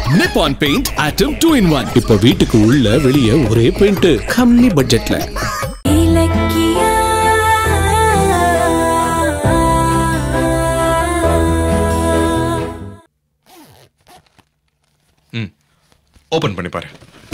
நிப்பான் paint ஆட்டம் two in one இப்போ வீட்டுக்கு உள்ள வெளியே ஒரே பெயிண்ட் கம்மி பட்ஜெட்ல இலக்கியா ம் ஓபன் பண்ணி பாரு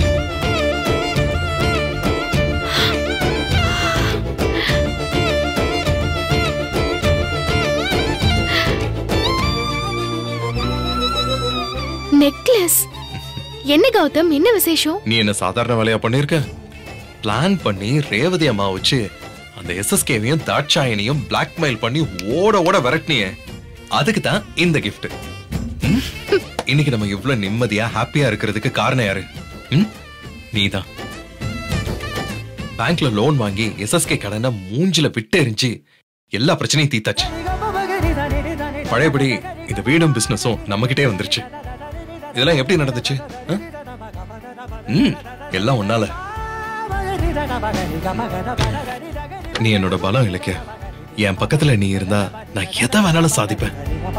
நெக்லஸ் என்ன கௌதம் என்ன விசேஷம் நீ என்ன சாதாரண வேலையா பண்ணிருக்க பிளான் பண்ணி ரேவதி அம்மா வச்சு அந்த எஸ்எஸ்கேவையும் தாட்சாயனையும் பிளாக்மெயில் பண்ணி ஓட ஓட விரட்டினியே அதுக்கு தான் இந்த gift ம்? இன்னைக்கு நம்ம இவ்ளோ நிம்மதியா ஹாப்பியா இருக்கிறதுக்கு காரணம் யாரு ம்? நீதான் பேங்க்ல லோன் வாங்கி எஸ்எஸ்கே கடனை மூஞ்சில விட்டு எரிஞ்சு எல்லா பிரச்சனையும் தீத்தாச்சு பழையபடி இந்த வீடும் பிசினஸும் நம்மகிட்டே வந்துருச்சு இதெல்லாம் எப்படி நடந்துச்சு ஆ? ம் எல்லாம் ஒன்னால நீ என்னோட பலம் இலக்கிய என் பக்கத்துல நீ இருந்தா நான் எதை வேணாலும் சாதிப்பேன்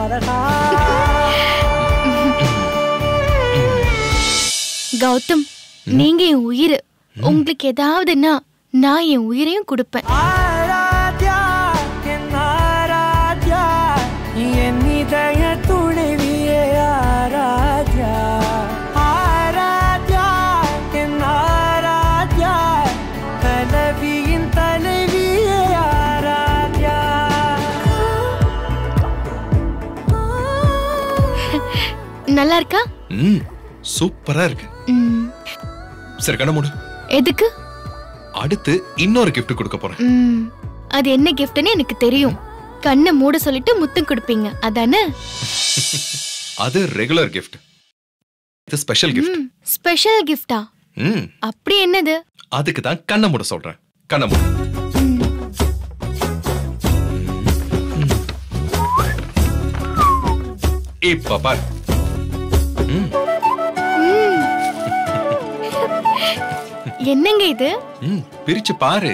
கௌதம் நீங்க என் உயிர் உங்களுக்கு ஏதாவதுன்னா நான் என் உயிரையும் கொடுப்பேன் ஆராத்யா என் ஆராத்யா என் இதய துணைவியே ஆராத்யா ஆராத்யா என் ஆராத்யா கலவியின் தலைவியே ஆராத்யா நல்லா இருக்கா ம் சூப்பரா இருக்கு ம், சரி கண்ண மூடு எதுக்கு அடுத்து இன்னொரு gift கொடுக்க போறேன் ம், அது என்ன கிஃப்ட்னு எனக்கு தெரியும் கண்ணை மூட சொல்லிட்டு முத்தம் கொடுப்பீங்க அதானே அது ரெகுலர் gift இது ஸ்பெஷல் gift ஸ்பெஷல் கிஃப்டா ம் அப்படி என்னது அதுக்கு தான் கண்ணை மூட சொல்றேன் கண்ணை மூடு இப்ப பாரு ம் என்னங்க இது ம் பிரிச்சு பாரு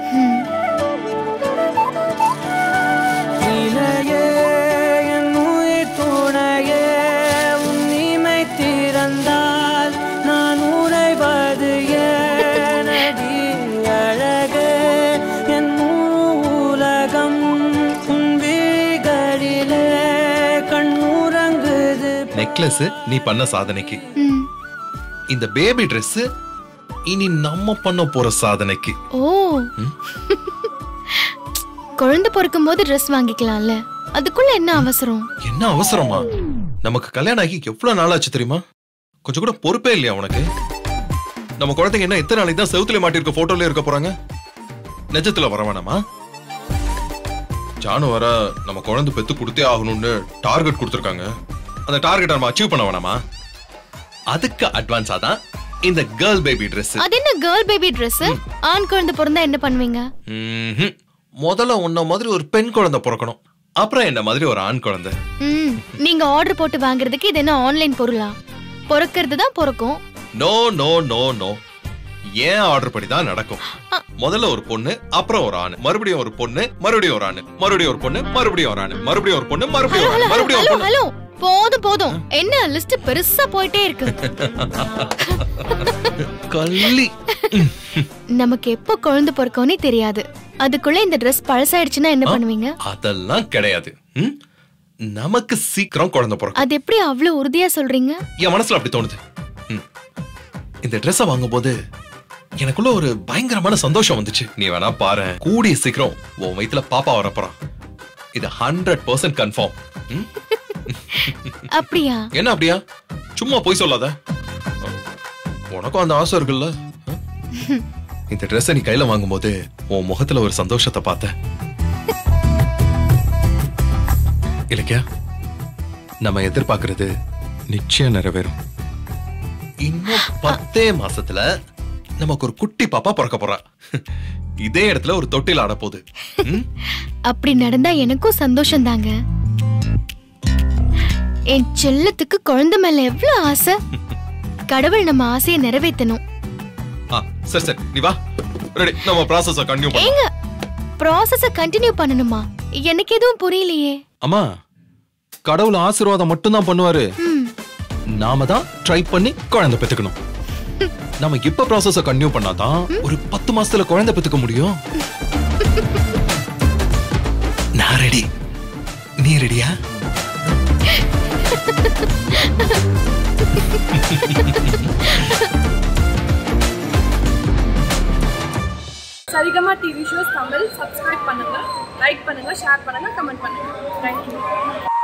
இளையே என் உயிர் துணையே உன் இமை திறந்தால் நான் உறைவது ஏனடி அழகே என் உலகம் உன் விழிகளிலே கண்ணுறங்குது நெக்லஸ் நீ பண்ண சாதனைக்கு ம், இந்த பேபி Dress இனி நம்ம பண்ண போற சாதனைக்கு ஓ குழந்தை பிறக்கும் போது ட்ரெஸ் வாங்கிக்கலாம்ல அதுக்குள்ள என்ன அவசரம் என்ன அவசரமா நமக்கு கல்யாணம் ஆகி எவ்வளவு நாள் ஆச்சு தெரியுமா கொஞ்சம் கூட பொறுப்பே இல்லையா உனக்கு நம்ம குழந்தைங்க என்ன எத்தனை நாளைக்கு தான் செவுத்துல மாட்டிருக்க போட்டோல இருக்க போறாங்க நிஜத்துல வர வேணாமா ஜானு வர நம்ம குழந்தை பெத்து கொடுத்தே ஆகணும்னு டார்கெட் கொடுத்துருக்காங்க அந்த டார்கெட் நம்ம அச்சீவ் பண்ண வேணாமா அதுக்கு அட்வான்ஸா தான் இந்த கேர்ள் பேபி Dress அது என்ன கேர்ள் பேபி Dress ஆண் குழந்தை பிறந்தா என்ன பண்ணுவீங்க ம்ஹும். முதல்ல உன்ன மாதிரி ஒரு பெண் குழந்தை பிறக்கணும் அப்புறம் என்ன மாதிரி ஒரு ஆண் குழந்தை ம் நீங்க ஆர்டர் போட்டு வாங்குறதுக்கு இது என்ன ஆன்லைன் பொருளா பிறக்கிறது தான் பிறக்கும் நோ நோ நோ நோ ஏன் ஆர்டர் படி தான் நடக்கும் முதல்ல ஒரு பொண்ணு அப்புறம் ஒரு ஆண் மறுபடியும் ஒரு பொண்ணு மறுபடியும் ஒரு ஆண் மறுபடியும் ஒரு பொண்ணு மறுபடியும் ஒரு ஆண் மறுபடியும் ஒரு பொண்ணு மறுபடியும் ஒரு ஆண் மறுபடியும் ஒரு ஹலோ பொண்ணு ஹலோ போதும் போதும் என்ன லிஸ்ட் பெருசா போயிட்டே இருக்கு கள்ளி நமக்கு எப்போ குழந்தை பிறக்கும்னே தெரியாது அதுக்குள்ள இந்த Dress பழசாயிடுச்சுன்னா என்ன பண்ணுவீங்க அதெல்லாம் கிடையாது ம்? நமக்கு சீக்கிரம் குழந்தை பிறக்கும் அது எப்படி அவ்வளவு உறுதியா சொல்றீங்க என் மனசுல அப்படி தோணுது ம். இந்த ட்ரெஸ்ஸை வாங்கும்போது எனக்குள்ள ஒரு பயங்கரமான சந்தோஷம் வந்துச்சு நீ வேணா பாரு கூடிய சீக்கிரம் உன் வயித்துல பாப்பா வரப்போறான் இது ஹண்ட்ரட் பர்சன்ட் கன்ஃபார்ம் அப்படியா என்ன அப்படியா சும்மா போய் சொல்லாத உனக்கும் அந்த ஆசை இருக்குல்ல ம்? இந்த ட்ரெஸ்ஸை நீ கையில வாங்கும்போது உன் முகத்துல ஒரு சந்தோஷத்தை பார்த்த இலக்கியா நம்ம எதிர்பார்க்கிறது நிச்சயம் நிறைவேறும் இன்னும் பத்தே மாசத்துல நமக்கு ஒரு குட்டி பாப்பா பிறக்க போறா இதே இடத்துல ஒரு தொட்டில் ஆட போகுது ம்? அப்படி நடந்தா எனக்கும் சந்தோஷம் தாங்க என் செல்லத்துக்கு குழந்தை மேல எவ்வளவு ஆசை கடவுள் நம்ம ஆசையை நிறைவேத்தணும் ஆ சரி சரி நீ வா ரெடி நம்ம ப்ராசஸ கண்டினியூ பண்ணலாம் ஏங்க ப்ராசஸ கண்டினியூ பண்ணணுமா எனக்கு எதுவும் புரியலையே அம்மா கடவுள் ஆசீர்வாதம் மட்டும் தான் பண்ணுவாரு ம் நாம தான் ட்ரை பண்ணி குழந்தை பெத்துக்கணும் நம்ம இப்ப ப்ராசஸ கன்டினியூ பண்ணாதான் ஒரு பத்து மாசத்துல குழந்தை பெத்துக்க முடியும் நான் ரெடி நீ ரெடியா Saregama TV shows Tamil subscribe பண்ணுங்க லைக் பண்ணுங்க ஷேர் பண்ணுங்க கமெண்ட் பண்ணுங்க தேங்க்யூ